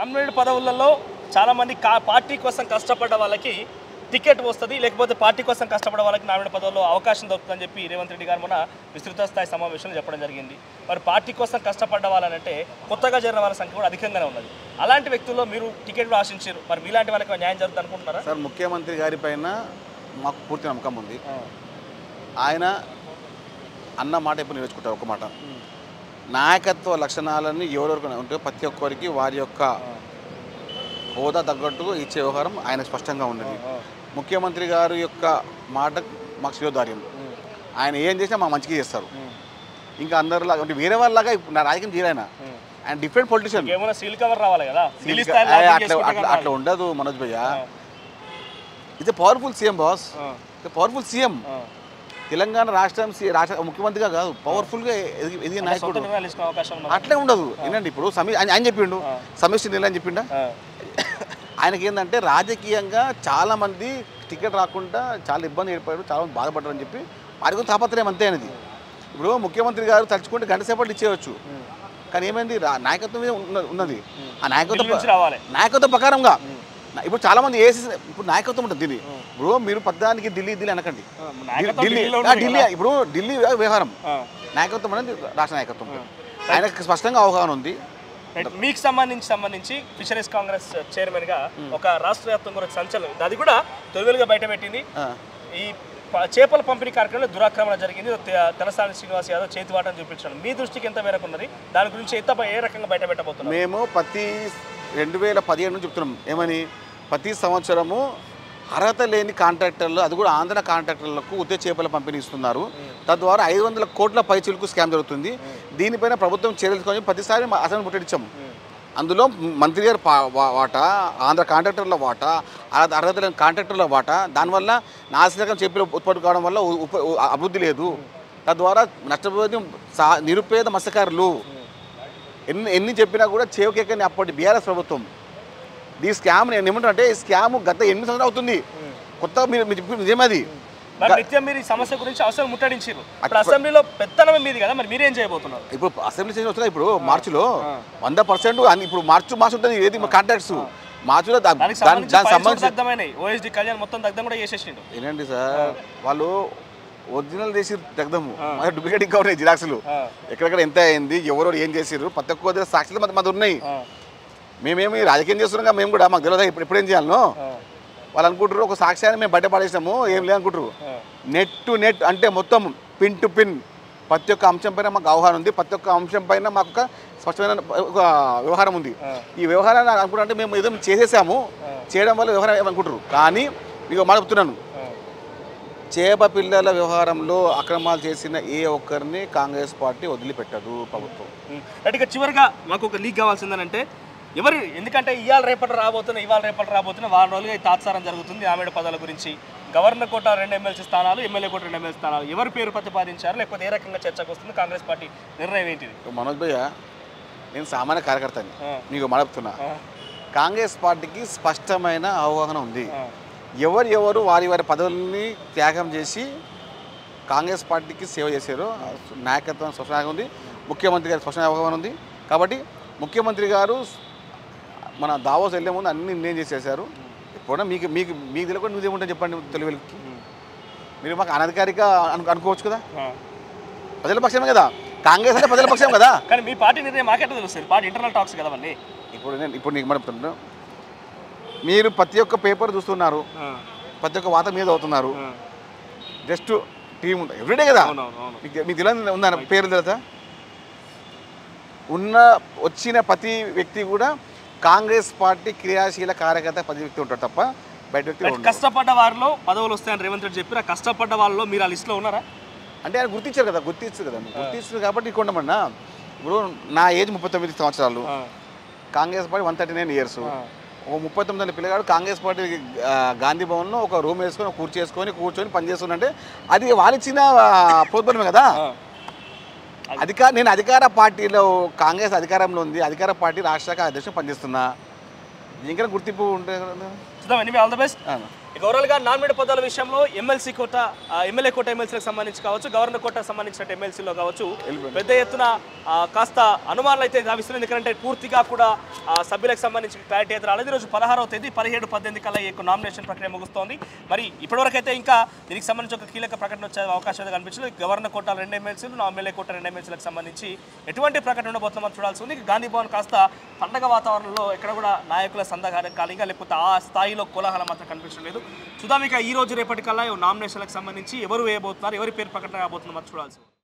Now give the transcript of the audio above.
Nominated పదవులలో చాలా మంది కా పార్టీ కోసం కష్టపడ్డ వాళ్ళకి టికెట్ వస్తుంది లేకపోతే పార్టీ కోసం కష్టపడే వాళ్ళకి నామినేట్ పదవుల్లో అవకాశం దొరుకుతుందని చెప్పి రేవంత్ రెడ్డి గారు మొన్న విస్తృత స్థాయి సమావేశంలో చెప్పడం జరిగింది మరి పార్టీ కోసం కష్టపడ్డ వాళ్ళనంటే కొత్తగా చేరిన వాళ్ళ సంఖ్య కూడా అధికంగానే ఉన్నది అలాంటి వ్యక్తుల్లో మీరు టికెట్ ఆశించారు మరి మీలాంటి వాళ్ళకి న్యాయం జరుగుతుంది అనుకుంటున్నారా సార్ ముఖ్యమంత్రి గారి పైన మాకు పూర్తి నమ్మకం ఉంది ఆయన అన్న మాట ఇప్పుడు నేర్చుకుంటారు ఒక మాట నాయకత్వ లక్షణాలన్నీ ఎవరెవరికి ఉంటే ప్రతి ఒక్కరికి వారి యొక్క హోదా తగ్గట్టు ఇచ్చే వ్యవహారం ఆయన స్పష్టంగా ఉన్నది ముఖ్యమంత్రి గారి యొక్క మాట మాకు శిరోధార్యం ఆయన ఏం చేసినా మా మంచిగా చేస్తారు ఇంకా అందరిలాగా అంటే వేరే వాళ్ళలాగా ఇప్పుడు నా రాజకీయం చేయలేనా ఆయన డిఫరెంట్ పొలిటీషియన్ ఏమైనా సీల్ కవర్ రావాలి కదా ఢిల్లీ స్థాయిలో లాబింగ్ అట్లా చేసుకుంటే అట్లా కదా అట్లా ఉండదు మనోజ్ భయ్య ఇది పవర్ఫుల్ సీఎం బాస్ ఆ, పవర్ఫుల్ సీఎం ఆ. తెలంగాణ రాష్ట్రం సి- రాష్ట్ర ముఖ్యమంత్రిగా కాదు పవర్ఫుల్గా ఎదిగి ఎదిగే సొంత నాయకుడు నిర్ణయాలు తీసుకునే అవకాశం ఉన్నది అట్లే ఉండదు ఏంటంటే ఇప్పుడు సమీ ఆయన ఆయన చెప్పిండు సమిష్టి నిర్ణయం చెప్పిండా ఆ, ఆయనకి ఏంటంటే రాజకీయంగా చాలా మంది టికెట్ రాకుండా చాలా ఇబ్బంది ఏర్పడారు చాలా మంది బాధపడ్డారు అని చెప్పి వారి గురించి తాపత్రయం అంతే అనేది ఇప్పుడు ముఖ్యమంత్రి గారు తలుచుకుంటే గంట సేపట్లు ఇచ్చేయచ్చు కానీ ఏమైంది రా- నాయకత్వం మీద ఉన్న- ఉన్నది ఆ ఢిల్లీ నాయకత్వం నుంచి రావాలి నాయకత్వం ప్రకారంగా నా- ఇప్పుడు చాలా మంది ఏసీ ఇప్పుడు నాయకత్వం ఉంటుంది ఢిల్లీ ఇప్పుడు మీరు పద్దానికి ఢిల్లీ ఢిల్లీ అనకండి ఆ, నాయకత్వం ఢిల్లీ ఢిల్లీలో ఆ, ఉన్నది ఢిల్లీ కదా. ఇప్పుడు ఢిల్లీ వ్యవహారం ఆ. నాయకత్వం అనేది రాష్ట్ర నాయకత్వం ఆయనకు స్పష్టంగా అవగాహన ఉంది రైట్. మీకు సంబంధించి సంబంధించి ఫిషరీస్ కాంగ్రెస్ చైర్మన్ గా ఒక రాష్ట్ర వ్యాప్తంగా కూడా సంచలనం ఉంది. అది కూడా తొలివేలుగా బయటపెట్టింది ఆ. ఈ ప- చేపల పంపిణీ కార్యక్రమంలో దురాక్రమణ జరిగింది తె- తెలసాని శ్రీనివాస్ యాదవ్ చేతివాటం చూపించడం మీ దృష్టికి ఎంత మేరకు ఉన్నది దాని గురించి ఎంత ఏ రకంగా బయట పెట్టబోతున్నారు మేము ప్రతి రెండు వేల పదిహేను నుంచి చెప్తున్నాం ఏమని ప్రతి సంవత్సరము అర్హత లేని కాంట్రాక్టర్లు అది కూడా ఆంధ్ర కాంట్రాక్టర్లకు ఉద్యోగ చేపల పంపిణీ ఇస్తున్నారు తద్వారా ఐదు వందల కోట్ల పైచీలకు స్కామ్ జరుగుతుంది దీనిపైన ప్రభుత్వం చర్యలు తీసుకొని ప్రతిసారి మా అసలు ముట్టడిచ్చాం అందులో మంత్రి గారి పా- వా- వాటా ఆంధ్ర కాంట్రాక్టర్ల వాటా అర్హత అర్హత లేని కాంట్రాక్టర్ల వాటా దానివల్ల నాసిరకం చేపలు ఉత్పత్తి కావడం వల్ల ఉ- ఉప- ఉ- అభివృద్ధి లేదు తద్వారా నష్టపోయేది సా నిరుపేద మత్స్యకారులు ఎన్ని ఎన్ని చెప్పినా కూడా చేవకెక్కని అప్పటి బీఆర్ఎస్ ప్రభుత్వం ఈ స్కామ్ నేను ఏమంటా అంటే ఈ స్కామ్ గత ఎనిమిది సంవత్సరాలు అవుతుంది కొత్తగా మీరు మీరు చెప్పింది నిజమది మరి నిత్యం మీరు ఈ సమస్య గురించి అసలు ముట్టడించారు ఇప్పుడు అసెంబ్లీలో పెత్తనమే మీది కదా మరి మీరేం చేయబోతున్నారు ఇప్పుడు అసెంబ్లీ సెషన్ వస్తుంది ఇప్పుడు మార్చిలో వంద పర్సెంట్ ఇప్పుడు మార్చి మార్చి ఉంటుంది ఏది కాంట్రాక్ట్స్ మార్చిలో దా- దానికి దాని సంబంధించి దానికి ఫైల్స్ కూడా సంబంధించి దగ్ధమైనాయి ఓఎస్డి కళ్యాణ్ మొత్తం దగ్ధం కూడా చేసేసిండు ఏంటండి సార్ వాళ్ళు ఒరిజినల్ చేసి దగ్ధము మరి డూప్లికేట్ ఇంకా ఉన్నాయి జిరాక్స్లు ఆ. ఎక్కడెక్కడ ఎంత అయింది ఎవరు ఏం చేసిర్రు ప్రతి ఒక్క దగ్గర సాక్షులు మన మన ఉన్నాయి ఆ, మేమేమి రాజకీయం చేస్తున్నాం కదా మేము కూడా మాకు తెలియదు ఇప్పుడు ఎప్పుడు ఏం చేయాలనో ఆ, వాళ్ళు అనుకుంటారు ఒక సాక్ష్యాన్ని మేము బయట పడేసాము ఏం లేదనుకుంటారు ఆ. నెట్ టు నెట్ అంటే మొత్తం పిన్ టు పిన్ ప్రతి ఒక్క అంశం పైన మాకు అవగాహన ఉంది ప్రతి ఒక్క అంశం పైన మాకు ఒక స్పష్టమైన ఒక వ్యవహారం ఉంది ఈ వ్యవహారాన్ని అనుకుంటే మేము ఏదో చేసేసాము చేయడం వల్ల వ్యవహారం ఏమనుకుంటారు కానీ మీకు మాట చెప్తున్నాను ఆ. చేప పిల్లల వ్యవహారంలో అక్రమాలు చేసిన ఏ ఒక్కరిని కాంగ్రెస్ పార్టీ వదిలిపెట్టదు ప్రభుత్వం ఉమ్. రైట్ ఇక చివరిగా మాకు ఒక లీక్ కావాల్సిందేనంటే ఎవరు ఎందుకంటే ఇవాళ రేపటి రాబోతున్న ఇవాళ రేపటి రాబోతున్న వారం రోజులుగా ఈ తాత్సారం జరుగుతుంది ఆమెడ పదాల గురించి గవర్నర్ కోట రెండు ఎమ్మెల్సీ స్థానాలు ఎమ్మెల్యే కోట రెండు ఎమ్మెల్యే స్థానాలు ఎవరి పేరు ప్రతిపాదించారు లేకపోతే ఏ రకంగా చర్చకు వస్తుంది కాంగ్రెస్ పార్టీ నిర్ణయం ఏంటిది మనోజ్ భయ్య నేను సామాన్య కార్యకర్తని ఆ. మీకు మడపుతున్నా ఆ, కాంగ్రెస్ పార్టీకి స్పష్టమైన అవగాహన ఉంది ఆ, ఎవరు ఎవరు వారి వారి పదవుల్ని త్యాగం చేసి కాంగ్రెస్ పార్టీకి సేవ చేశారో ఆ నాయకత్వం స్పష్టంగా ఉంది ముఖ్యమంత్రి గారి స్పష్టమైన అవగాహన ఉంది కాబట్టి ముఖ్యమంత్రి గారు మన దావోస్ వెళ్ళే ముందు అన్ని నిర్ణయం చేసేసారు ఎప్పుడైనా మీకు మీకు మీకు తెలియకుండా నువ్వు ఏముంటుంది చెప్పండి తెలివికి మీరు మాకు అనధికారిక అను అనుకోవచ్చు కదా ఆ. ప్రజల పక్షమే కదా కాంగ్రెస్ అంటే ప్రజల పక్షం కదా కానీ మీ పార్టీ నిర్ణయం మాకెట్లా తెలుస్తుంది పార్టీ ఇంటర్నల్ టాక్స్ కదా అవన్నీ ఇప్పుడు నేను ఇప్పుడు నీకు మడుపుతున్నాను మీరు ప్రతి ఒక్క పేపర్ చూస్తున్నారు ఆ, ప్రతి ఒక్క వాత మీద అవుతున్నారు ఆ. జస్ట్ టీం ఉంటుంది ఎవ్రీడే కదా అవునవును అవును మీకు మీకు తెలియదు ఉందా పేరు తెలుసా ఉన్న వచ్చిన ప్రతి వ్యక్తి కూడా కాంగ్రెస్ పార్టీ క్రియాశీల కార్యకర్త ప్రతి వ్యక్తి ఉంటాడు తప్ప బయట వ్యక్తి రైట్, ఉండడు. కష్టపడ్డ వారిలో పదవులు వస్తాయని రేవంత్ రెడ్డి చెప్పారు ఆ కష్టపడ్డ వాళ్ళలో మీరు ఆ లిస్ట్లో ఉన్నారా అంటే ఆయన గుర్తించారు కదా గుర్తించారు కదా గుర్తించారు కాబట్టి ఇక్కడ ఉండమన్నా ఇప్పుడు నా ఏజ్ ముప్పై తొమ్మిది సంవత్సరాలు ఆ, Congress party one thirty nine years ఆ. ఒక ముప్పై తొమ్మిది ఏళ్ళ పిల్లగాడు కాంగ్రెస్ పార్టీ ఆ, గాంధీ భవన్లో ఒక రూమ్ వేసుకొని ఒక కుర్చీ వేసుకొని కూర్చొని పనిచేస్తుందంటే అది వాళ్ళిచ్చిన ఆ, ప్రోద్బలమే కదా ఆ. అధికార నేను అధికార పార్టీలో కాంగ్రెస్ అధికారంలో ఉంది అధికార పార్టీ రాష్ట్ర శాఖ అధ్యక్షుడు పనిచేస్తున్నా ఇంకా గుర్తింపు ఉంటే చూద్దాం ఎనిమిది ఆల్ ద బెస్ట్ ఆ. ఇక ఓవరాల్గా నామినేట్ పదాల విషయంలో ఎమ్మెల్సీ కోట ఆ, ఎమ్మెల్యే కోట ఎమ్మెల్సీలకు సంబంధించి కావచ్చు గవర్నర్ కోటకు సంబంధించిన ఎమ్మెల్సీలో కావచ్చు పెద్ద ఎత్తున ఆ, కాస్త అనుమానాలు అయితే భావిస్తున్నాయి ఎందుకంటే పూర్తిగా కూడా ఆ, సభ్యులకు సంబంధించి క్లారిటీ అయితే రాలేదు ఈరోజు పదహారవ తేదీ పదిహేడు పద్దెనిమిది కల్లా ఈ యొక్క నామినేషన్ ప్రక్రియ ముగుస్తోంది మరి ఇప్పటివరకు అయితే ఇంకా దీనికి సంబంధించి ఒక కీలక ప్రకటన వచ్చే అవకాశం అయితే కనిపించలేదు గవర్నర్ కోట రెండు ఎమ్మెల్సీలు నా ఎమ్మెల్యే కోట రెండు ఎమ్మెల్సీలకు సంబంధించి ఎటువంటి ప్రకటన ఉండబోతుందో చూడాల్సి ఉంది ఇక గాంధీ భవన్ కాస్త పండగ వాతావరణంలో ఎక్కడ కూడా నాయకుల సందకాలిగా లేకపోతే ఆ స్థాయిలో కోలాహలం మాత్రం కనిపించలేదు చూద్దాం ఇక ఈ రోజు రేపటి కల్లా నామినేషన్లకు సంబంధించి ఎవరు వేయబోతున్నారు ఎవరి పేరు ప్రకటన కాబోతుందో మనం చూడాల్సి ఉంది